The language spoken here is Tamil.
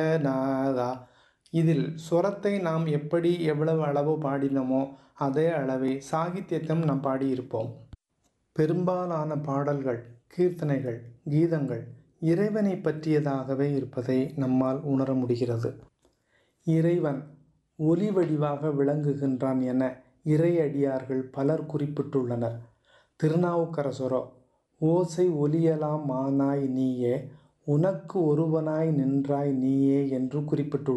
நாதா இதில் சுரத்தை நாம் எப்படி எவ்வளவு அளவு பாடினோமோ அதே அளவை சாகித்யத்தையும் நாம் பாடியிருப்போம் பெரும்பாலான பாடல்கள் கீர்த்தனைகள் கீதங்கள் இறைவனை பற்றியதாகவே இருப்பதை நம்மால் உணர முடிகிறது இறைவன் ஒலி வடிவாக விளங்குகின்றான் என இறையடியார்கள் பலர் குறிப்பிட்டுள்ளனர் திருநாவுக்கரசரோ ஓசை ஒலியலாம் மானாய் நீயே உனக்கு ஒருவனாய் நின்றாய் நீயே என்று குறிப்பிட்டுள்ளார்